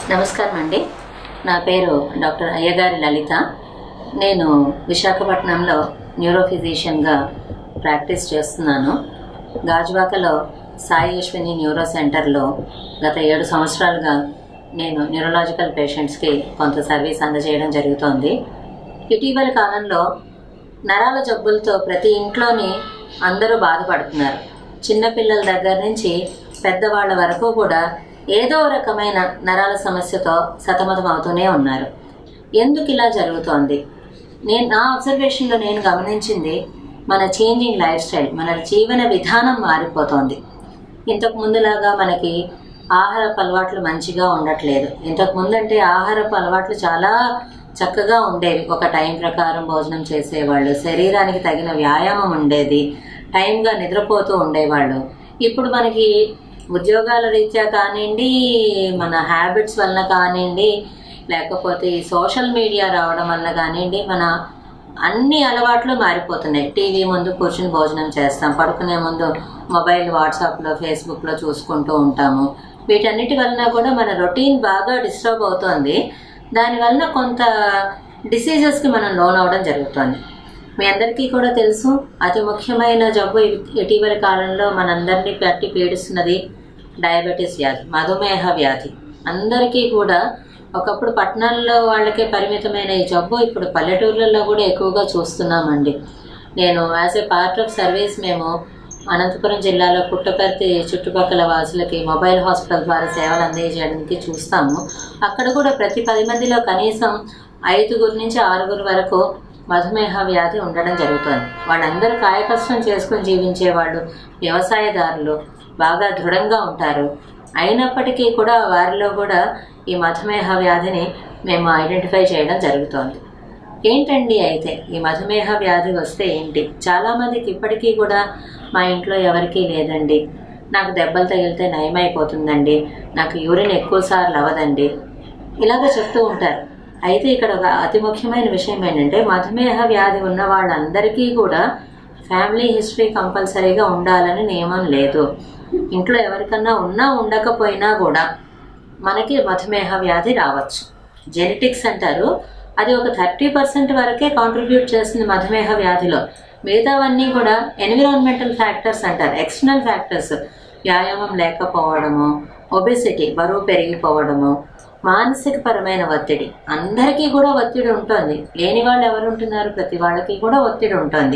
నమస్కారం అండి నా పేరు డాక్టర్ అయ్యగారి లలిత నేను విశాఖపట్నంలో న్యూరో ఫిజిషియన్గా ప్రాక్టీస్ చేస్తున్నాను గాజువాకలో సాయి యశ్విని న్యూరో సెంటర్లో గత ఏడు సంవత్సరాలుగా నేను న్యూరలాజికల్ పేషెంట్స్కి కొంత సర్వీస్ అందజేయడం జరుగుతోంది ఇటీవల కాలంలో నరాల జబ్బులతో ప్రతి ఇంట్లోని అందరూ బాధపడుతున్నారు చిన్నపిల్లల దగ్గర నుంచి పెద్దవాళ్ళ వరకు కూడా ఏదో రకమైన నరాల సమస్యతో సతమతం అవుతూనే ఉన్నారు ఎందుకు ఇలా జరుగుతోంది నేను నా అబ్జర్వేషన్లో నేను గమనించింది మన చేంజింగ్ లైఫ్ స్టైల్ మన జీవన విధానం మారిపోతోంది ఇంతకు ముందులాగా మనకి ఆహారపు అలవాట్లు మంచిగా ఉండట్లేదు ఇంతకు ముందంటే ఆహారపు అలవాట్లు చాలా చక్కగా ఉండేవి ఒక టైం ప్రకారం భోజనం చేసేవాళ్ళు శరీరానికి తగిన వ్యాయామం ఉండేది టైంగా నిద్రపోతూ ఉండేవాళ్ళు ఇప్పుడు మనకి ఉద్యోగాల రీత్యా కానివ్వండి మన హ్యాబిట్స్ వలన కానివ్వండి లేకపోతే ఈ సోషల్ మీడియా రావడం వల్ల కానివ్వండి మన అన్ని అలవాట్లు మారిపోతున్నాయి టీవీ ముందు కూర్చుని భోజనం చేస్తాం పడుకునే ముందు మొబైల్ వాట్సాప్లో ఫేస్బుక్లో చూసుకుంటూ ఉంటాము వీటన్నిటి వలన కూడా మన రొటీన్ బాగా డిస్టర్బ్ అవుతోంది దాని వలన కొంత డిసీజెస్కి మనం లోన్ అవడం జరుగుతుంది మీ అందరికీ కూడా తెలుసు అతి ముఖ్యమైన జబ్బు ఇ- ఇటీవలి కాలంలో మనందరినీ పట్టి పీడిస్తున్నది డయాబెటీస్ వ్యాధి మధుమేహ వ్యాధి అందరికీ కూడా ఒకప్పుడు పట్టణాల్లో వాళ్ళకే పరిమితమైన ఈ జబ్బు ఇప్పుడు పల్లెటూర్లలో కూడా ఎక్కువగా చూస్తున్నామండి నేను as a part of service మేము అనంతపురం జిల్లాలో పుట్టపర్తి చుట్టుపక్కల వాసులకి మొబైల్ హాస్పిటల్ ద్వారా సేవలు అందజేయడానికి చూస్తాము అక్కడ కూడా ప్రతి పది మందిలో కనీసం ఐదుగురు నుంచి ఆరుగురు వరకు మధుమేహ వ్యాధి ఉండడం జరుగుతుంది వాళ్ళందరూ కాయకష్టం చేసుకుని జీవించే వాళ్ళు వ్యవసాయదారులు బాగా దృఢంగా ఉంటారు అయినప్పటికీ కూడా వారిలో కూడా ఈ మధుమేహ వ్యాధిని మేము ఐడెంటిఫై చేయడం జరుగుతోంది ఏంటండి అయితే ఈ మధుమేహ వ్యాధి వస్తే ఏంటి చాలామందికి ఇప్పటికీ కూడా మా ఇంట్లో ఎవరికీ లేదండి నాకు దెబ్బలు తగిలితే నయమైపోతుందండి నాకు యూరిన్ ఎక్కువ సార్లు అవ్వదండి ఇలాగ చెప్తూ ఉంటారు అయితే ఇక్కడ ఒక అతి ముఖ్యమైన విషయం ఏంటంటే మధుమేహ వ్యాధి ఉన్న వాళ్ళందరికీ కూడా ఫ్యామిలీ హిస్టరీ కంపల్సరీగా ఉండాలని నియమం లేదు ఇంట్లో ఎవరికన్నా ఉన్నా ఉండకపోయినా కూడా మనకి మధుమేహ వ్యాధి రావచ్చు జెనెటిక్స్ అంటారు అది ఒక థర్టీ పర్సెంట్ వరకే కాంట్రిబ్యూట్ చేస్తుంది మధుమేహ వ్యాధిలో మిగతావన్నీ కూడా ఎన్విరాన్మెంటల్ ఫ్యాక్టర్స్ అంటారు ఎక్స్టర్నల్ ఫ్యాక్టర్స్ వ్యాయామం లేకపోవడము ఒబెసిటీ బరువు పెరిగిపోవడము మానసిక పరమైన ఒత్తిడి అందరికీ కూడా ఒత్తిడి ఉంటుంది లేని వాళ్ళు ఎవరు ఉంటున్నారు ప్రతి వాళ్ళకి కూడా ఒత్తిడి ఉంటుంది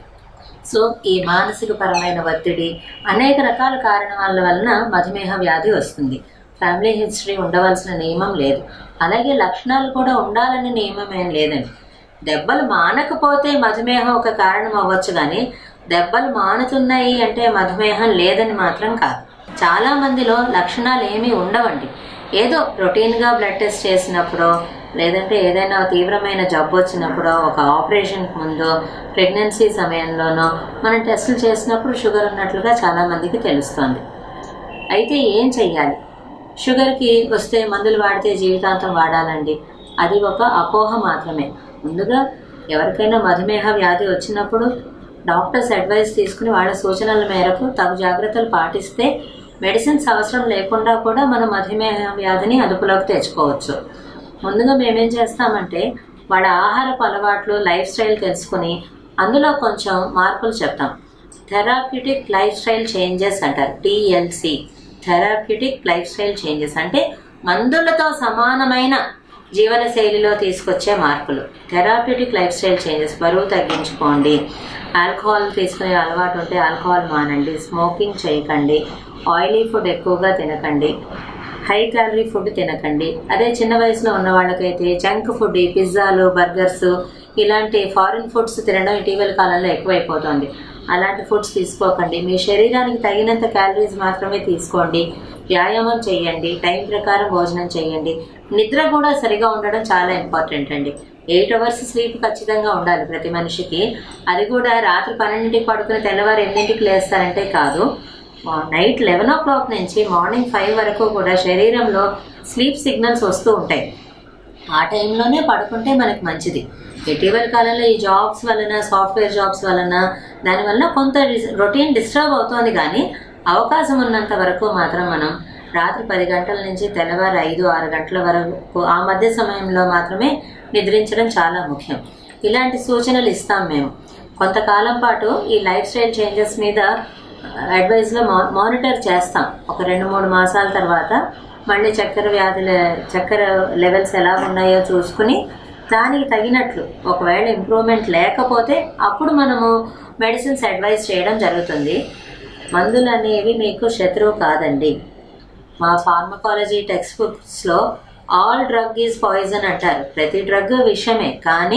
సో ఈ మానసిక పరమైన ఒత్తిడి అనేక రకాల కారణాల వలన మధుమేహ వ్యాధి వస్తుంది ఫ్యామిలీ హిస్టరీ ఉండవలసిన నియమం లేదు అలాగే లక్షణాలు కూడా ఉండాలని నియమం ఏం లేదండి దెబ్బలు మానకపోతే మధుమేహం ఒక కారణం అవ్వచ్చు కానీ దెబ్బలు మానుతున్నాయి అంటే మధుమేహం లేదని మాత్రం కాదు చాలా మందిలో లక్షణాలు ఏమీ ఉండవండి ఏదో రొటీన్గా బ్లడ్ టెస్ట్ చేసినప్పుడు లేదంటే ఏదైనా తీవ్రమైన జబ్బు వచ్చినప్పుడు ఒక ఆపరేషన్కి ముందు ప్రెగ్నెన్సీ సమయంలోనో మనం టెస్టులు చేసినప్పుడు షుగర్ ఉన్నట్లుగా చాలా మందికి తెలుస్తుంది అయితే ఏం చెయ్యాలి షుగర్కి వస్తే మందులు వాడితే జీవితాంతం వాడాలండి అది ఒక అపోహ మాత్రమే ముందుగా ఎవరికైనా మధుమేహ వ్యాధి వచ్చినప్పుడు డాక్టర్స్ అడ్వైస్ తీసుకుని వాళ్ళ సూచనల మేరకు తగు జాగ్రత్తలు పాటిస్తే మెడిసిన్స్ అవసరం లేకుండా కూడా మనం మధుమేహ వ్యాధిని అదుపులోకి తెచ్చుకోవచ్చు ముందుగా మేమేం చేస్తామంటే వాళ్ళ ఆహారపు అలవాట్లు లైఫ్ స్టైల్ తెలుసుకుని అందులో కొంచెం మార్పులు చెప్తాం థెరాప్యూటిక్ లైఫ్ స్టైల్ చేంజెస్ అంటారు TLC therapeutic lifestyle changes అంటే మందులతో సమానమైన జీవన శైలిలో తీసుకొచ్చే మార్పులు థెరాప్యూటిక్ లైఫ్ స్టైల్ చేంజెస్ బరువు తగ్గించుకోండి ఆల్కహాల్ తీసుకునే అలవాటు ఉంటే ఆల్కహాల్ మానండి స్మోకింగ్ చేయకండి ఆయిలీ ఫుడ్ ఎక్కువగా తినకండి హై క్యాలరీ ఫుడ్ తినకండి అదే చిన్న వయసులో ఉన్న వాళ్ళకైతే జంక్ ఫుడ్ ఈ పిజ్జాలు బర్గర్స్ ఇలాంటి ఫారిన్ ఫుడ్స్ తినడం ఇటీవల కాలంలో ఎక్కువైపోతుంది అలాంటి ఫుడ్స్ తీసుకోకండి మీ శరీరానికి తగినంత క్యాలరీస్ మాత్రమే తీసుకోండి వ్యాయామం చేయండి టైం ప్రకారం భోజనం చేయండి నిద్ర కూడా సరిగా ఉండడం చాలా ఇంపార్టెంట్ అండి ఎయిట్ అవర్స్ స్లీప్ ఖచ్చితంగా ఉండాలి ప్రతి మనిషికి అది కూడా రాత్రి పన్నెండింటికి పడుకుని తెల్లవారు ఎన్నింటికి లేస్తారంటే కాదు నైట్ లెవెన్ ఓ క్లాక్ నుంచి మార్నింగ్ ఫైవ్ వరకు కూడా శరీరంలో స్లీప్ సిగ్నల్స్ వస్తూ ఉంటాయి ఆ టైంలోనే పడుకుంటే మనకి మంచిది ఇటీవల కాలంలో ఈ జాబ్స్ వలన సాఫ్ట్వేర్ జాబ్స్ వలన దానివల్ల కొంత రొటీన్ డిస్టర్బ్ అవుతోంది కానీ అవకాశం ఉన్నంత వరకు మాత్రం మనం రాత్రి పది గంటల నుంచి తెల్లవారు ఐదు ఆరు గంటల వరకు ఆ మధ్య సమయంలో మాత్రమే నిద్రించడం చాలా ముఖ్యం ఇలాంటి సూచనలు ఇస్తాం మేము కొంతకాలం పాటు ఈ లైఫ్ స్టైల్ చేంజెస్ మీద అడ్వైజ్లో మా మానిటర్ చేస్తాం ఒక రెండు మూడు మాసాల తర్వాత మళ్ళీ చక్కెర వ్యాధుల చక్కెర లెవెల్స్ ఎలా ఉన్నాయో చూసుకుని దానికి తగినట్లు ఒకవేళ ఇంప్రూవ్మెంట్ లేకపోతే అప్పుడు మనము మెడిసిన్స్ అడ్వైస్ చేయడం జరుగుతుంది మందులు అనేవి మీకు శత్రువు కాదండి మా ఫార్మకాలజీ టెక్స్ట్ బుక్స్లో ఆల్ డ్రగ్ ఈజ్ పాయిజన్ అంటారు ప్రతి డ్రగ్ విషమే కానీ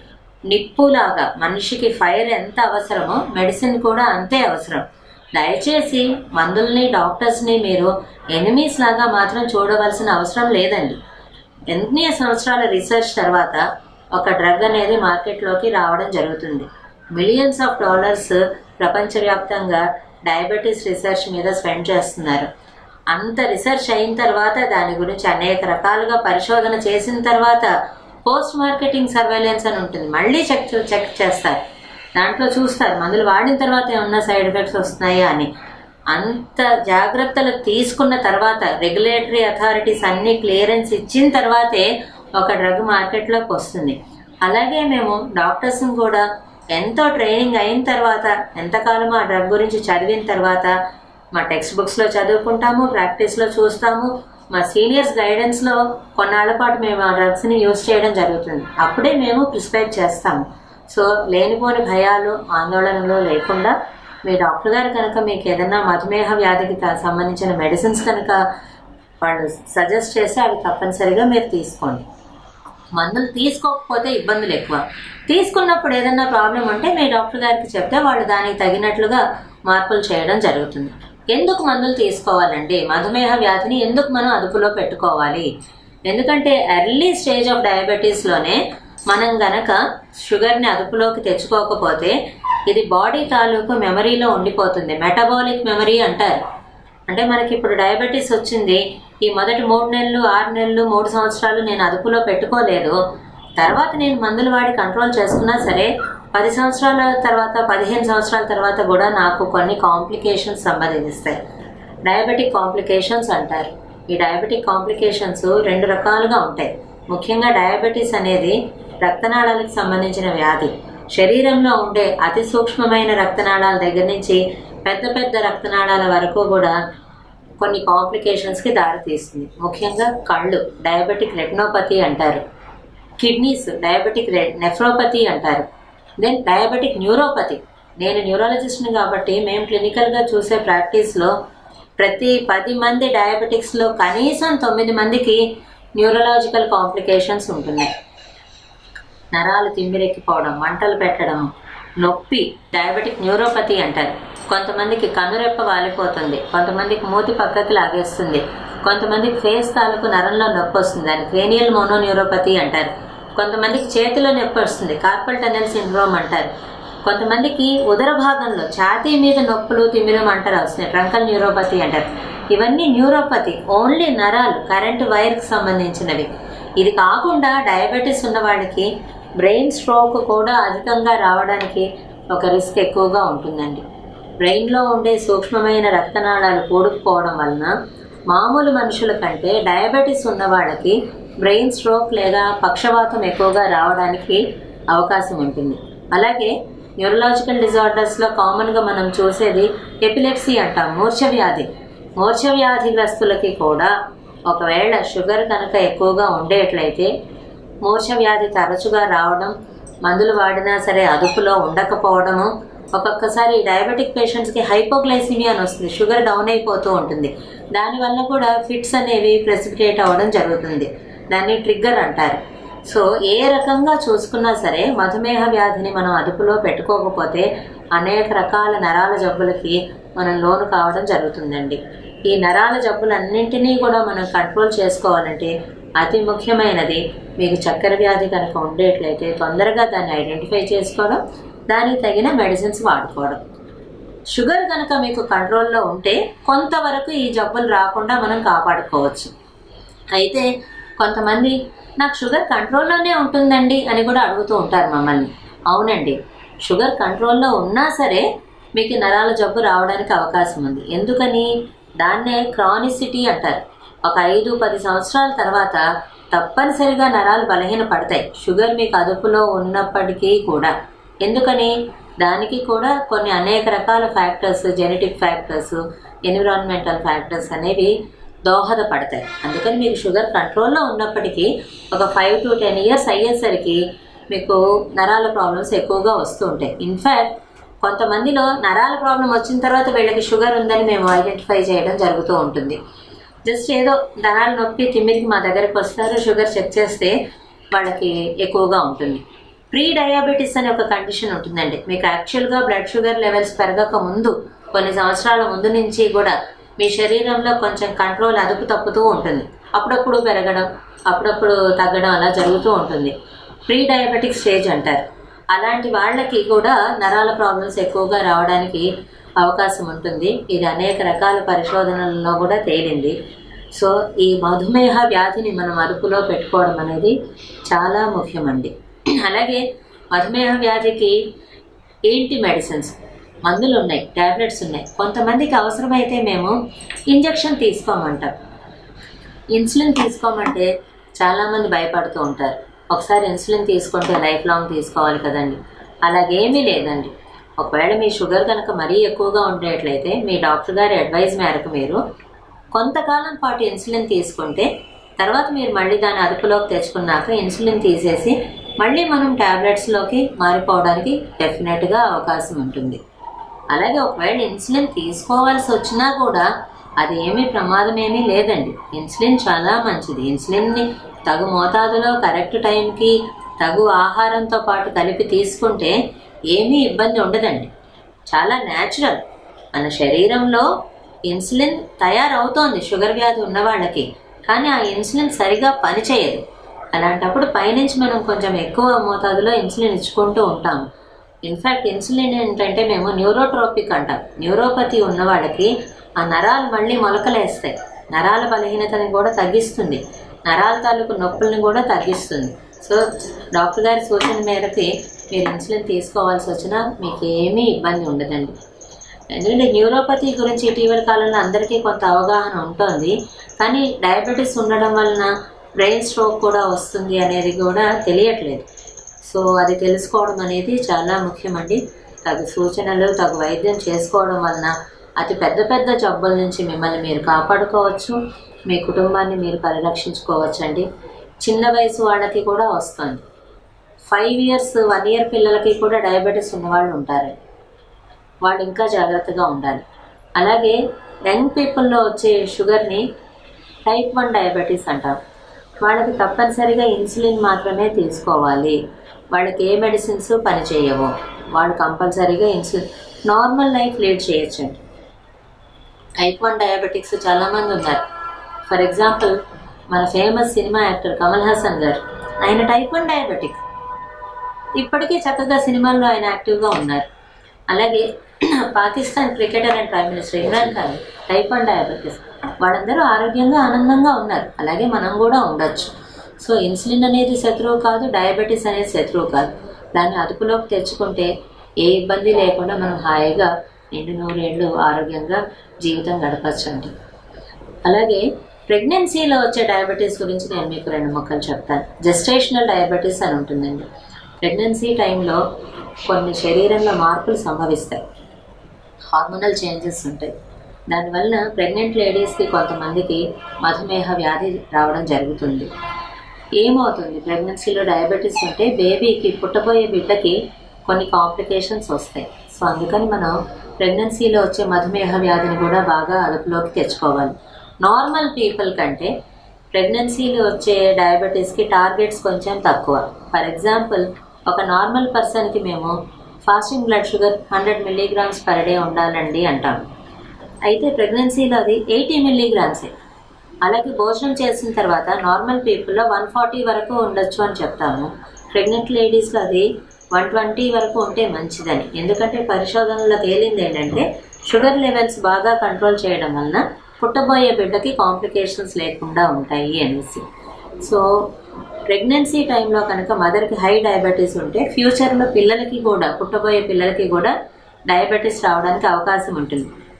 నిప్పులాగా మనిషికి ఫైర్ ఎంత అవసరమో మెడిసిన్ కూడా అంతే అవసరం దయచేసి మందుల్ని డాక్టర్స్ని మీరు ఎనిమీస్ లాగా మాత్రం చూడవలసిన అవసరం లేదండి ఎన్ని సంవత్సరాల రీసెర్చ్ తర్వాత ఒక డ్రగ్ అనేది మార్కెట్లోకి రావడం జరుగుతుంది మిలియన్స్ ఆఫ్ డాలర్స్ ప్రపంచవ్యాప్తంగా డయాబెటీస్ రీసెర్చ్ మీద స్పెండ్ చేస్తున్నారు అంత రీసెర్చ్ అయిన తర్వాత దాని గురించి అనేక రకాలుగా పరిశోధన చేసిన తర్వాత పోస్ట్ మార్కెటింగ్ సర్వేలెన్స్ అని ఉంటుంది మళ్ళీ చెక్ చెక్ చేస్తారు దాంట్లో చూస్తారు మందులు వాడిన తర్వాత ఏమన్నా సైడ్ ఎఫెక్ట్స్ వస్తున్నాయా అని అంత జాగ్రత్తలు తీసుకున్న తర్వాత రెగ్యులేటరీ అథారిటీస్ అన్ని క్లియరెన్స్ ఇచ్చిన తర్వాతే ఒక డ్రగ్ మార్కెట్లోకి వస్తుంది అలాగే మేము డాక్టర్స్ని కూడా ఎంతో ట్రైనింగ్ అయిన తర్వాత ఎంతకాలం ఆ డ్రగ్ గురించి చదివిన తర్వాత మా టెక్స్ట్ బుక్స్లో చదువుకుంటాము ప్రాక్టీస్లో చూస్తాము మా సీనియర్స్ గైడెన్స్లో కొన్నాళ్ల పాటు మేము ఆ డ్రగ్స్ని యూజ్ చేయడం జరుగుతుంది అప్పుడే మేము ప్రిస్క్రైబ్ చేస్తాము సో లేనిపోని భయాలు ఆందోళనలు లేకుండా మీ డాక్టర్ గారు కనుక మీకు ఏదైనా మధుమేహ వ్యాధికి త- సంబంధించిన మెడిసిన్స్ కనుక వాళ్ళు సజెస్ట్ చేస్తే అవి తప్పనిసరిగా మీరు తీసుకోండి మందులు తీసుకోకపోతే ఇబ్బందులు ఎక్కువ తీసుకున్నప్పుడు ఏదైనా ప్రాబ్లం ఉంటే మీ డాక్టర్ గారికి చెప్తే వాళ్ళు దానికి తగినట్లుగా మార్పులు చేయడం జరుగుతుంది ఎందుకు మందులు తీసుకోవాలండి మధుమేహ వ్యాధిని ఎందుకు మనం అదుపులో పెట్టుకోవాలి ఎందుకంటే ఎర్లీ స్టేజ్ ఆఫ్ డయాబెటీస్లోనే మనం గనక షుగర్ని అదుపులోకి తెచ్చుకోకపోతే ఇది బాడీ తాలూకు మెమరీలో ఉండిపోతుంది మెటబాలిక్ మెమరీ అంటారు అంటే మనకి ఇప్పుడు డయాబెటీస్ వచ్చింది ఈ మొదటి మూడు నెలలు ఆరు నెలలు మూడు సంవత్సరాలు నేను అదుపులో పెట్టుకోలేదు తర్వాత నేను మందులు వాడి కంట్రోల్ చేసుకున్నా సరే పది సంవత్సరాల తర్వాత పదిహేను సంవత్సరాల తర్వాత కూడా నాకు కొన్ని కాంప్లికేషన్స్ సంబంధిస్తాయి డయాబెటిక్ కాంప్లికేషన్స్ అంటారు ఈ డయాబెటిక్ కాంప్లికేషన్స్ రెండు రకాలుగా ఉంటాయి ముఖ్యంగా డయాబెటీస్ అనేది రక్తనాళాలకు సంబంధించిన వ్యాధి శరీరంలో ఉండే అతి సూక్ష్మమైన రక్తనాళాల దగ్గర నుంచి పెద్ద పెద్ద రక్తనాళాల వరకు కూడా కొన్ని కాంప్లికేషన్స్కి దారితీస్తుంది ముఖ్యంగా కళ్ళు డయాబెటిక్ రెటినోపతి అంటారు కిడ్నీస్ డయాబెటిక్ నెఫ్రోపతి అంటారు దెన్ డయాబెటిక్ న్యూరోపతి నేను న్యూరాలజిస్ట్ని కాబట్టి మేము క్లినికల్గా చూసే ప్రాక్టీస్లో ప్రతి పది మంది డయాబెటిక్స్లో కనీసం తొమ్మిది మందికి న్యూరలాజికల్ కాంప్లికేషన్స్ ఉంటున్నాయి నరాలు తిమ్మిరెక్కిపోవడం మంటలు పెట్టడం నొప్పి డయాబెటిక్ న్యూరోపతి అంటారు కొంతమందికి కనురెప్ప వాలిపోతుంది కొంతమందికి మూతి పక్కకి లాగేస్తుంది కొంతమందికి ఫేస్ తాలూకు నరంలో నొప్పి వస్తుంది దాన్ని క్రేనియల్ మోనోన్యూరోపతి అంటారు కొంతమందికి చేతిలో నొప్పి వస్తుంది కార్పల్ టనెల్ సిండ్రోమ్ అంటారు కొంతమందికి ఉదర భాగంలో ఛాతీ మీద నొప్పులు తిమ్మిరం అంటారు వస్తున్నాయి ట్రంకల్ న్యూరోపతి అంటారు ఇవన్నీ న్యూరోపతి ఓన్లీ నరాలు కరెంట్ వైర్కి సంబంధించినవి ఇది కాకుండా డయాబెటీస్ ఉన్న వాళ్ళకి బ్రెయిన్ స్ట్రోక్ కూడా అధికంగా రావడానికి ఒక రిస్క్ ఎక్కువగా ఉంటుందండి బ్రెయిన్లో ఉండే సూక్ష్మమైన రక్తనాళాలు కూడుకుపోవడం వలన మామూలు మనుషుల కంటే డయాబెటీస్ ఉన్న వాళ్ళకి బ్రెయిన్ స్ట్రోక్ లేదా పక్షవాతం ఎక్కువగా రావడానికి అవకాశం ఉంటుంది అలాగే న్యూరలాజికల్ డిజార్డర్స్లో కామన్గా మనం చూసేది ఎపిలెప్సీ అంటాం మూర్ఛ వ్యాధి మూర్ఛ వ్యాధిగ్రస్తులకి కూడా ఒకవేళ షుగర్ కనుక ఎక్కువగా ఉండేట్లయితే మూర్ఛ వ్యాధి తరచుగా రావడం మందులు వాడినా సరే అదుపులో ఉండకపోవడము ఒక్కొక్కసారి డయాబెటిక్ పేషెంట్స్కి హైపోగ్లైసిమియా అని వస్తుంది షుగర్ డౌన్ అయిపోతూ ఉంటుంది దానివల్ల కూడా ఫిట్స్ అనేవి ప్రెసిపిటేట్ అవ్వడం జరుగుతుంది దాన్ని ట్రిగ్గర్ అంటారు సో ఏ రకంగా చూసుకున్నా సరే మధుమేహ వ్యాధిని మనం అదుపులో పెట్టుకోకపోతే అనేక రకాల నరాల జబ్బులకి మనం లోను కావడం జరుగుతుందండి ఈ నరాల జబ్బులన్నింటినీ కూడా మనం కంట్రోల్ చేసుకోవాలంటే అతి ముఖ్యమైనది మీకు చక్కెర వ్యాధి కనుక ఉండేట్లయితే తొందరగా దాన్ని ఐడెంటిఫై చేసుకోవడం దానికి తగిన మెడిసిన్స్ వాడుకోవడం షుగర్ కనుక మీకు కంట్రోల్లో ఉంటే కొంతవరకు ఈ జబ్బులు రాకుండా మనం కాపాడుకోవచ్చు అయితే కొంతమంది నాకు షుగర్ కంట్రోల్లోనే ఉంటుందండి అని కూడా అడుగుతూ ఉంటారు మమ్మల్ని అవునండి షుగర్ కంట్రోల్లో ఉన్నా సరే మీకు నరాల జబ్బు రావడానికి అవకాశం ఉంది ఎందుకని దాన్నే క్రానిసిటీ అంటారు ఒక ఐదు పది సంవత్సరాల తర్వాత తప్పనిసరిగా నరాలు బలహీన పడతాయి షుగర్ మీకు అదుపులో ఉన్నప్పటికీ కూడా ఎందుకని దానికి కూడా కొన్ని అనేక రకాల factors genetic factors environmental factors అనేవి దోహదపడతాయి అందుకని మీకు షుగర్ కంట్రోల్లో ఉన్నప్పటికీ ఒక ఫైవ్ టు టెన్ ఇయర్స్ అయ్యేసరికి మీకు నరాల ప్రాబ్లమ్స్ ఎక్కువగా వస్తూ ఉంటాయి ఇన్ఫ్యాక్ట్ కొంతమందిలో నరాల ప్రాబ్లం వచ్చిన తర్వాత వీళ్ళకి షుగర్ ఉందని మేము ఐడెంటిఫై చేయడం జరుగుతూ ఉంటుంది జస్ట్ ఏదో నరాల నొప్పి తిమ్మిరికి మా దగ్గరికి వస్తారు షుగర్ చెక్ చేస్తే వాళ్ళకి ఎక్కువగా ఉంటుంది ప్రీ డయాబెటీస్ అనే ఒక కండిషన్ ఉంటుందండి మీకు యాక్చువల్గా బ్లడ్ షుగర్ లెవెల్స్ పెరగక ముందు కొన్ని సంవత్సరాల ముందు నుంచి కూడా మీ శరీరంలో కొంచెం కంట్రోల్ అదుపు తప్పుతూ ఉంటుంది అప్పుడప్పుడు పెరగడం అప్పుడప్పుడు తగ్గడం అలా జరుగుతూ ఉంటుంది ప్రీ డయాబెటిక్ స్టేజ్ అంటారు అలాంటి వాళ్ళకి కూడా నరాల ప్రాబ్లమ్స్ ఎక్కువగా రావడానికి అవకాశం ఉంటుంది ఇది అనేక రకాల పరిశోధనలలో కూడా తేలింది సో ఈ మధుమేహ వ్యాధిని మనం అదుపులో పెట్టుకోవడం అనేది చాలా ముఖ్యమండి అలాగే మధుమేహ వ్యాధికి ఏంటి మెడిసిన్స్ మందులు ఉన్నాయి టాబ్లెట్స్ ఉన్నాయి కొంతమందికి అవసరమైతే మేము ఇంజెక్షన్ తీసుకోమంటాం ఇన్సులిన్ తీసుకోమంటే చాలామంది భయపడుతూ ఉంటారు ఒకసారి ఇన్సులిన్ తీసుకుంటే లైఫ్ లాంగ్ తీసుకోవాలి కదండి అలాగేమీ లేదండి ఒకవేళ మీ షుగర్ కనుక మరీ ఎక్కువగా ఉండేట్లయితే మీ డాక్టర్ గారి అడ్వైజ్ మేరకు మీరు కొంతకాలం పాటు ఇన్సులిన్ తీసుకుంటే తర్వాత మీరు మళ్ళీ దాన్ని అదుపులోకి తెచ్చుకున్నాక ఇన్సులిన్ తీసేసి మళ్ళీ మనం టాబ్లెట్స్లోకి మారిపోవడానికి డెఫినెట్గా అవకాశం ఉంటుంది అలాగే ఒకవేళ ఇన్సులిన్ తీసుకోవాల్సి వచ్చినా కూడా అది ఏమీ ప్రమాదం ఏమీ లేదండి ఇన్సులిన్ చాలా మంచిది ఇన్సులిన్ని తగు మోతాదులో కరెక్ట్ టైంకి తగు ఆహారంతో పాటు కలిపి తీసుకుంటే ఏమీ ఇబ్బంది ఉండదండి చాలా న్యాచురల్ మన శరీరంలో ఇన్సులిన్ తయారవుతోంది షుగర్ వ్యాధి ఉన్న వాళ్ళకి కానీ ఆ ఇన్సులిన్ సరిగా పనిచేయదు అలాంటప్పుడు పైనుంచి మనం కొంచెం ఎక్కువ మోతాదులో ఇన్సులిన్ ఇచ్చుకుంటూ ఉంటాము ఇన్ఫ్యాక్ట్ ఇన్సులిన్ ఏంటంటే మేము న్యూరోట్రోపిక్ అంటాం న్యూరోపతి ఉన్న వాళ్ళకి ఆ నరాలు మళ్ళీ మొలకలేస్తాయి నరాల బలహీనతని కూడా తగ్గిస్తుంది నరాల తాలూకు నొప్పుల్ని కూడా తగ్గిస్తుంది సో డాక్టర్ గారి సూచన మేరకి మీరు ఇన్సులిన్ తీసుకోవాల్సి వచ్చినా మీకు ఏమీ ఇబ్బంది ఉండదండి ఎందుకంటే న్యూరోపతి గురించి ఇటీవల కాలంలో అందరికీ కొంత అవగాహన ఉంటుంది కానీ డయాబెటీస్ ఉండడం వలన బ్రెయిన్ స్ట్రోక్ కూడా వస్తుంది అనేది కూడా తెలియట్లేదు సో అది తెలుసుకోవడం అనేది చాలా ముఖ్యమండి తగు సూచనలు తగు వైద్యం చేసుకోవడం వలన అతి పెద్ద పెద్ద జబ్బుల నుంచి మిమ్మల్ని మీరు కాపాడుకోవచ్చు మీ కుటుంబాన్ని మీరు పరిరక్షించుకోవచ్చు అండి చిన్న వయసు వాళ్ళకి కూడా వస్తుంది ఫైవ్ ఇయర్స్ వన్ ఇయర్ పిల్లలకి కూడా డయాబెటీస్ ఉన్నవాళ్ళు ఉంటారండి వాళ్ళు ఇంకా జాగ్రత్తగా ఉండాలి అలాగే యంగ్ పీపుల్లో వచ్చే షుగర్ని టైప్ వన్ డయాబెటీస్ అంటాం వాళ్ళకి తప్పనిసరిగా ఇన్సులిన్ మాత్రమే తీసుకోవాలి వాళ్ళకి ఏ మెడిసిన్స్ పనిచేయవు వాళ్ళు కంపల్సరీగా ఇన్సులిన్ నార్మల్ లైఫ్ లీడ్ చేయొచ్చండి టైప్ వన్ డయాబెటిక్స్ చాలామంది ఉన్నారు ఫర్ ఎగ్జాంపుల్ మన famous cinema actor Kamal Haasan గారు ఆయన టైప్ వన్ డయాబెటిక్ ఇప్పటికీ చక్కగా సినిమాల్లో ఆయన యాక్టివ్గా ఉన్నారు అలాగే Pakistan cricketer and prime minister Imran Khan type one diabetes వాళ్ళందరూ ఆరోగ్యంగా ఆనందంగా ఉన్నారు అలాగే మనం కూడా ఉండొచ్చు సో ఇన్సులిన్ అనేది శత్రువు కాదు డయాబెటీస్ అనేది శత్రువు కాదు దాన్ని అదుపులోకి తెచ్చుకుంటే ఏ ఇబ్బంది లేకుండా మనం హాయిగా నిండు నూరేళ్ళు ఆరోగ్యంగా జీవితం గడపచ్చండి అలాగే ప్రెగ్నెన్సీలో వచ్చే డయాబెటీస్ గురించి నేను మీకు రెండు మొక్కలు చెప్తాను జెస్టేషనల్ డయాబెటీస్ అని ఉంటుందండి ప్రెగ్నెన్సీ టైంలో కొన్ని శరీరంలో మార్పులు సంభవిస్తాయి హార్మోనల్ చేంజెస్ ఉంటాయి దానివలన ప్రెగ్నెంట్ లేడీస్కి కొంతమందికి మధుమేహ వ్యాధి రావడం జరుగుతుంది ఏమవుతుంది ప్రెగ్నెన్సీలో డయాబెటీస్ ఉంటే బేబీకి పుట్టబోయే బిడ్డకి కొన్ని కాంప్లికేషన్స్ వస్తాయి సో అందుకని మనం ప్రెగ్నెన్సీలో వచ్చే మధుమేహ వ్యాధిని కూడా బాగా అదుపులోకి తెచ్చుకోవాలి నార్మల్ పీపుల్ కంటే ప్రెగ్నెన్సీలో వచ్చే డయాబెటీస్కి టార్గెట్స్ కొంచెం తక్కువ ఫర్ ఎగ్జాంపుల్ ఒక నార్మల్ పర్సన్కి మేము fasting blood sugar hundred milligrams per day ఉండాలండి అంటాం అయితే ప్రెగ్నెన్సీలో అది ఎయిటీ మిల్లీగ్రామ్సే అలాగే భోజనం చేసిన తర్వాత నార్మల్ పీపుల్లో వన్ ఫార్టీ వరకు ఉండొచ్చు అని చెప్తాము ప్రెగ్నెంట్ లేడీస్లో అది వన్ ట్వంటీ వరకు ఉంటే మంచిదని ఎందుకంటే పరిశోధనలో తేలింది ఏంటంటే షుగర్ లెవెల్స్ బాగా కంట్రోల్ చేయడం వలన పుట్టబోయే బిడ్డకి కాంప్లికేషన్స్ లేకుండా ఉంటాయి అనేసి సో ప్రెగ్నెన్సీ టైంలో కనుక మదర్కి హై డయాబెటీస్ ఉంటే ఫ్యూచర్లో పిల్లలకి కూడా పుట్టబోయే పిల్లలకి కూడా డయాబెటీస్ రావడానికి అవకాశం ఉంటుంది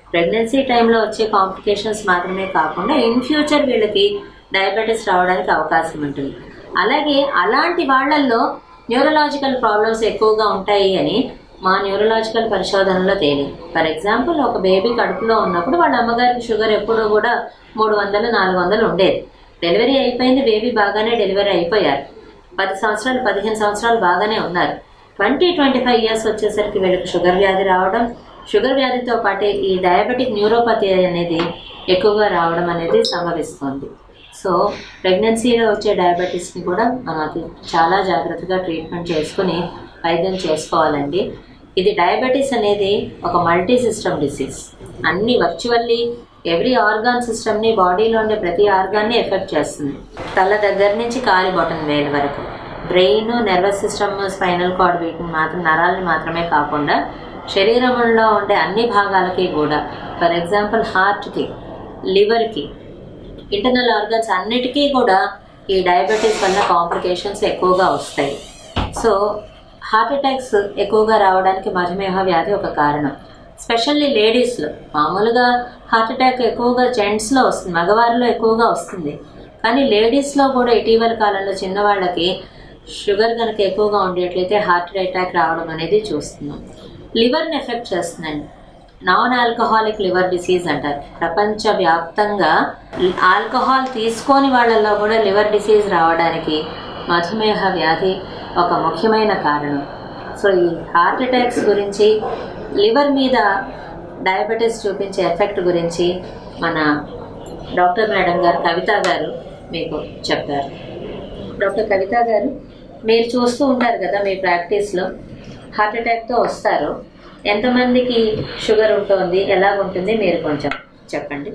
ప్రెగ్నెన్సీ టైంలో వచ్చే కాంప్లికేషన్స్ మాత్రమే కాకుండా ఇన్ ఫ్యూచర్ వీళ్ళకి డయాబెటీస్ రావడానికి అవకాశం ఉంటుంది అలాగే అలాంటి వాళ్ళల్లో న్యూరలాజికల్ ప్రాబ్లమ్స్ ఎక్కువగా ఉంటాయి అని మా న్యూరలాజికల్ పరిశోధనలో తేలింది ఫర్ ఎగ్జాంపుల్ ఒక బేబీ కడుపులో ఉన్నప్పుడు వాళ్ళ అమ్మగారికి షుగర్ ఎప్పుడూ కూడా మూడు వందలు నాలుగు వందలు ఉండేది డెలివరీ అయిపోయింది బేబీ బాగానే డెలివరీ అయిపోయారు పది సంవత్సరాలు పదిహేను సంవత్సరాలు బాగానే ఉన్నారు ట్వంటీ ట్వంటీ ఫైవ్ ఇయర్స్ వచ్చేసరికి వీళ్ళకి షుగర్ వ్యాధి రావడం షుగర్ వ్యాధితో పాటే ఈ డయాబెటిక్ న్యూరోపతి అనేది ఎక్కువగా రావడం అనేది సంభవిస్తుంది సో ప్రెగ్నెన్సీలో వచ్చే డయాబెటీస్ని కూడా మనం అతి చాలా జాగ్రత్తగా ట్రీట్మెంట్ చేసుకుని వైద్యం చేసుకోవాలండి ఇది డయాబెటీస్ అనేది ఒక మల్టీ సిస్టమ్ డిసీజ్ అన్ని వర్చువల్లీ ఎవ్రీ ఆర్గాన్ సిస్టమ్ని బాడీలో ఉండే ప్రతి ఆర్గాన్ని ఎఫెక్ట్ చేస్తుంది తల దగ్గర నుంచి కాలి బొటన్ వేలు వరకు brain nervous system spinal cord వీటిని మాత్రం నరాలని మాత్రమే కాకుండా శరీరంలో ఉండే అన్ని భాగాలకి కూడా ఫర్ ఎగ్జాంపుల్ హార్ట్కి లివర్కి ఇంటర్నల్ ఆర్గన్స్ అన్నిటికీ కూడా ఈ డయాబెటీస్ వల్ల కాంప్లికేషన్స్ ఎక్కువగా వస్తాయి సో హార్ట్ అటాక్స్ ఎక్కువగా రావడానికి మధుమేహ వ్యాధి ఒక కారణం స్పెషల్లీ లేడీస్లో మామూలుగా హార్ట్ అటాక్ ఎక్కువగా జెంట్స్లో వస్తుంది మగవారిలో ఎక్కువగా వస్తుంది కానీ లేడీస్లో కూడా ఇటీవల కాలంలో చిన్నవాళ్ళకి షుగర్ కనుక ఎక్కువగా ఉండేట్లయితే హార్ట్ అటాక్ రావడం అనేది చూస్తున్నాం లివర్ని ఎఫెక్ట్ చేస్తుందండి నాన్ ఆల్కహాలిక్ లివర్ డిసీజ్ అంటారు ప్రపంచవ్యాప్తంగా ఆల్కహాల్ తీసుకొని వాళ్ళల్లో కూడా లివర్ డిసీజ్ రావడానికి మధుమేహ వ్యాధి ఒక ముఖ్యమైన కారణం సో ఈ హార్ట్ అటాక్స్ గురించి లివర్ మీద డయాబెటీస్ చూపించే ఎఫెక్ట్ గురించి మన డాక్టర్ మేడం గారు కవిత గారు మీకు చెప్తారు డాక్టర్ కవిత గారు మీరు చూస్తూ ఉంటారు కదా మీ ప్రాక్టీస్లో హార్ట్ అటాక్తో వస్తారు ఎంతమందికి షుగర్ ఉంటుంది ఎలా ఉంటుంది మీరు కొంచెం చెప్పండి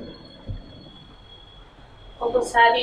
ఒక్కొక్కసారి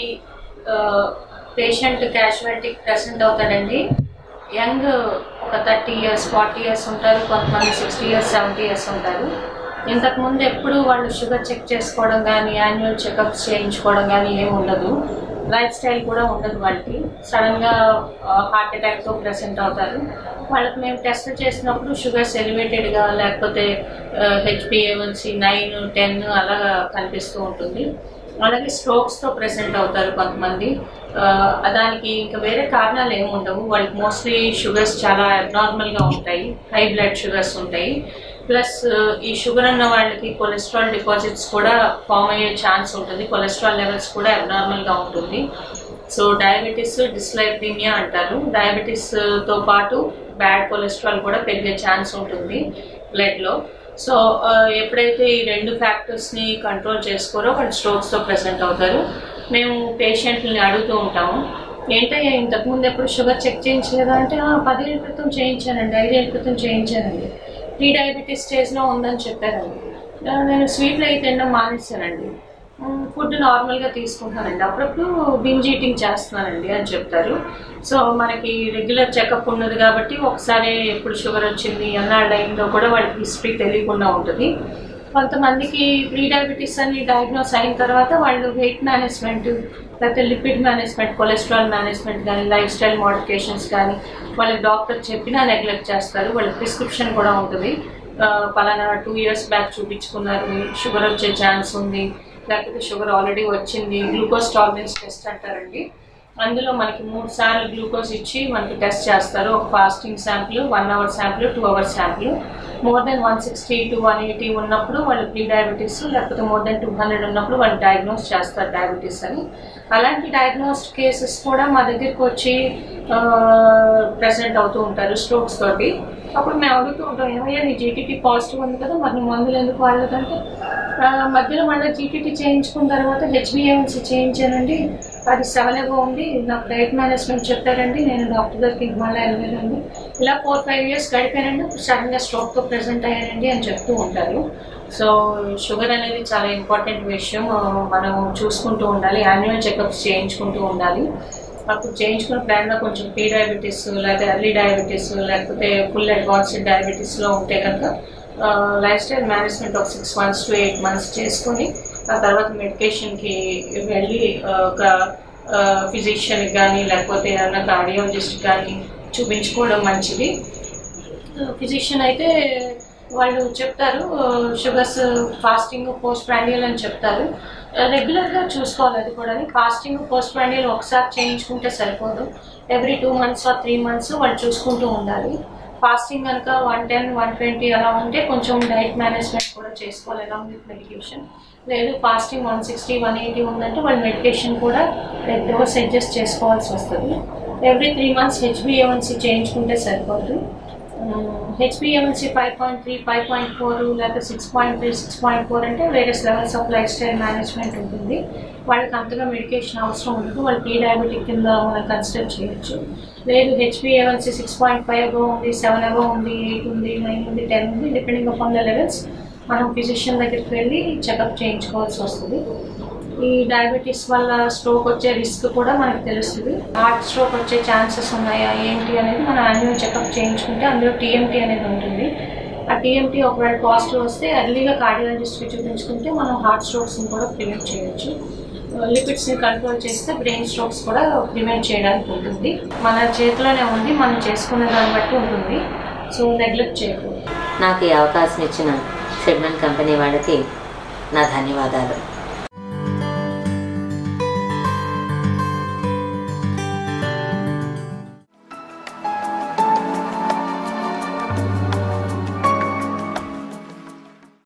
పేషెంట్ క్యాజువాలిటీకి ప్రెసెంట్ అవుతాడండి యంగ్ ఒక థర్టీ ఇయర్స్ ఫార్టీ ఇయర్స్ ఉంటారు కొంతమంది సిక్స్టీ ఇయర్స్ సెవెంటీ ఇయర్స్ ఉంటారు ఇంతకుముందు ఎప్పుడు వాళ్ళు షుగర్ చెక్ చేసుకోవడం కానీ యాన్యువల్ చెకప్స్ చేయించుకోవడం కానీ ఏమి ఉండదు లైఫ్ స్టైల్ కూడా ఉండదు వాళ్ళకి సడన్గా హార్ట్ అటాక్తో ప్రెసెంట్ అవుతారు వాళ్ళకి మేము టెస్ట్ చేసినప్పుడు షుగర్స్ ఎలివేటెడ్గా లేకపోతే హెచ్పిఏవన్సీ నైన్ టెన్ అలా కనిపిస్తూ ఉంటుంది అలాగే స్ట్రోక్స్తో ప్రెసెంట్ అవుతారు కొంతమంది ఆ, దానికి ఇంకా వేరే కారణాలు ఏమి ఉండవు వాళ్ళకి మోస్ట్లీ షుగర్స్ చాలా అబ్నార్మల్గా ఉంటాయి హై బ్లడ్ షుగర్స్ ఉంటాయి ప్లస్ ఈ షుగర్ ఉన్న వాళ్ళకి కొలెస్ట్రాల్ డిపాజిట్స్ కూడా ఫామ్ అయ్యే ఛాన్స్ ఉంటుంది కొలెస్ట్రాల్ లెవెల్స్ కూడా అబ్నార్మల్గా ఉంటుంది సో డయాబెటీస్ డిస్లైప్రీమియా అంటారు డయాబెటీస్ తో పాటు బ్యాడ్ కొలెస్ట్రాల్ కూడా పెరిగే ఛాన్స్ ఉంటుంది బ్లడ్లో సో ఆ, ఎప్పుడైతే ఈ రెండు ఫ్యాక్టర్స్ని కంట్రోల్ చేసుకోరో వాళ్ళు స్ట్రోక్స్తో ప్రెసెంట్ అవుతారు మేము పేషెంట్ని అడుగుతూ ఉంటాము ఏంటయ్యా ఇంతకుముందు ఎప్పుడు షుగర్ చెక్ చేయించలేదా అంటే "ఆ, పదేళ్ళ క్రితం చేయించానండి ఐదేళ్ళ క్రితం చేయించానండి ప్రీ డయాబెటీస్ స్టేజ్లో ఉందని చెప్పారండి "ఆ, నేను స్వీట్లు అయితే తినడం మానేశానండి ఫుడ్ నార్మల్గా తీసుకుంటానండి అప్పుడప్పుడు బింజ్ ఈటింగ్ చేస్తున్నానండి అని చెప్తారు సో మనకి రెగ్యులర్ చెకప్ ఉన్నది కాబట్టి ఒకసారి ఎప్పుడు షుగర్ వచ్చింది ఎన్నాళ్ళ అయిందో కూడా వాళ్ళకి హిస్టరీ తెలియకుండా ఉంటుంది కొంతమందికి ప్రీ డయాబెటీస్ అని డయాగ్నోస్ అయిన తర్వాత వాళ్ళు వెయిట్ మేనేజ్మెంట్ లేకపోతే లిపిడ్ మేనేజ్మెంట్ కొలెస్ట్రాల్ మేనేజ్మెంట్ కానీ లైఫ్ స్టైల్ మోడిఫికేషన్స్ కానీ వాళ్ళకి డాక్టర్ చెప్పినా నెగ్లెక్ట్ చేస్తారు వాళ్ళ ప్రిస్క్రిప్షన్ కూడా ఉంటుంది ఆ, పలానా టూ ఇయర్స్ బ్యాక్ చూపించుకున్నారు షుగర్ వచ్చే ఛాన్స్ ఉంది లేకపోతే షుగర్ ఆల్రెడీ వచ్చింది గ్లూకోజ్ టాలరెన్స్ టెస్ట్ అంటారండి అందులో మనకి మూడు సార్లు గ్లూకోజ్ ఇచ్చి మనకి టెస్ట్ చేస్తారు ఒక fasting sample one hour sample two hour sample more than one sixty to one eighty ఉన్నప్పుడు వాళ్ళు ప్రీ డయాబెటీస్ లేకపోతే మోర్ దెన్ టూ హండ్రెడ్ ఉన్నప్పుడు వాళ్ళు డయాగ్నోస్ చేస్తారు డయాబెటీస్ అని అలాంటి డయాగ్నోస్డ్ కేసెస్ కూడా మా దగ్గరికి వచ్చి ప్రెసెంట్ అవుతూ ఉంటారు స్ట్రోక్స్ తోటి అప్పుడు మేము అడుగుతూ ఉంటాం ఏమయ్యా నీ జీటీటీ పాజిటివ్ ఉంది కదా మరి నీ మందులు ఎందుకు వాడలేదంటే "ఆ, మధ్యలో మళ్ళీ జీటీటీ చేయించుకున్న తర్వాత హెచ్బిఎంసీ చేయించానండి అది సెవెన్ ఎగో ఉంది నాకు డైట్ మేనేజ్మెంట్ చెప్పారండి నేను డాక్టర్ దగ్గరికి మళ్ళీ వెళ్ళానండి ఇలా ఫోర్ ఫైవ్ ఇయర్స్ గడిపానండి ఇప్పుడు సడన్గా స్ట్రోక్తో ప్రెసెంట్ అయ్యానండి అని చెప్తూ ఉంటారు సో షుగర్ అనేది చాలా ఇంపార్టెంట్ విషయం ఆ, మనం చూసుకుంటూ ఉండాలి యాన్యువల్ చెకప్స్ చేయించుకుంటూ ఉండాలి అప్పుడు చేయించుకున్న ప్లాన్లో కొంచెం ప్రీ డయాబెటీస్ లేకపోతే ఎర్లీ డయాబెటీస్ లేకపోతే ఫుల్ అడ్వాన్స్డ్ డయాబెటీస్లో ఉంటే కనుక లైఫ్ స్టైల్ మేనేజ్మెంట్ ఒక six months to eight months చేసుకొని ఆ తర్వాత మెడికేషన్కి వెళ్ళి ఆ, ఒక ఫిజిషియన్కి కానీ లేకపోతే ఏదైనా కార్డియాలజిస్ట్ కానీ చూపించుకోవడం మంచిది ఫిజిషియన్ అయితే వాళ్ళు చెప్తారు షుగర్స్ ఫాస్టింగ్ పోస్ట్ ప్రాండియల్ అని చెప్తారు రెగ్యులర్గా చూసుకోవాలి అది కూడా ఫాస్టింగ్ పోస్ట్ ప్రాండియల్ ఒకసారి చేయించుకుంటే సరిపోదు every two months or three months వాళ్ళు చూసుకుంటూ ఉండాలి ఫాస్టింగ్ కనుక వన్ టెన్ వన్ ట్వంటీ అలా ఉంటే కొంచెం డైట్ మేనేజ్మెంట్ కూడా చేసుకోవాలి ఎలా విత్ మెడికేషన్ లేదు fasting one sixty one eighty ఉందంటే వాళ్ళు మెడికేషన్ కూడా డోస్ అడ్జస్ట్ చేసుకోవాల్సి వస్తుంది ఎవ్రీ త్రీ మంత్స్ హెచ్బిఏవన్సీ చేయించుకుంటే సరిపోతుంది హెచ్బిఎంఎల్సి five point three five point four లేకపోతే six point three six point four అంటే various levels of life style management ఉంటుంది వాళ్ళకి అంతగా మెడికేషన్ అవసరం ఉండదు వాళ్ళు ప్రీ డయాబెటిక్ కింద మనం కన్సిడర్ చేయొచ్చు లేదు హెచ్బిఏవన్సీ సిక్స్ పాయింట్ ఫైవ్ అబో ఉంది సెవెన్ అబో ఉంది ఎయిట్ ఉంది నైన్ ఉంది టెన్ ఉంది డిపెండింగ్ అపాన్ ద లెవెల్స్ మనం ఫిజిషియన్ దగ్గరికి వెళ్ళి చెకప్ చేయించుకోవాల్సి వస్తుంది ఈ డయాబెటీస్ వల్ల స్ట్రోక్ వచ్చే రిస్క్ కూడా మనకు తెలుస్తుంది హార్ట్ స్ట్రోక్ వచ్చే ఛాన్సెస్ ఉన్నాయా ఏంటి అనేది మనం యాన్యువల్ చెకప్ చేయించుకుంటే అందులో టీఎంటీ అనేది ఉంటుంది ఆ టీఎంటీ ఒకవేళ పాజిటివ్ వస్తే ఎర్లీగా కార్డియాలజిస్ట్కి చూపించుకుంటే మనం హార్ట్ స్ట్రోక్స్ని కూడా ప్రివెంట్ చేయొచ్చు లిపిడ్స్ని కంట్రోల్ చేస్తే బ్రెయిన్ స్ట్రోక్స్ కూడా ప్రివెంట్ చేయడానికి ఉంటుంది మన చేతిలోనే ఉంది మనం చేసుకునే దాన్ని బట్టి ఉంటుంది సో నెగ్లెక్ట్ చేయకూడదు నాకు ఈ అవకాశం ఇచ్చిన సెగ్మెంట్ కంపెనీ వాళ్ళకి నా ధన్యవాదాలు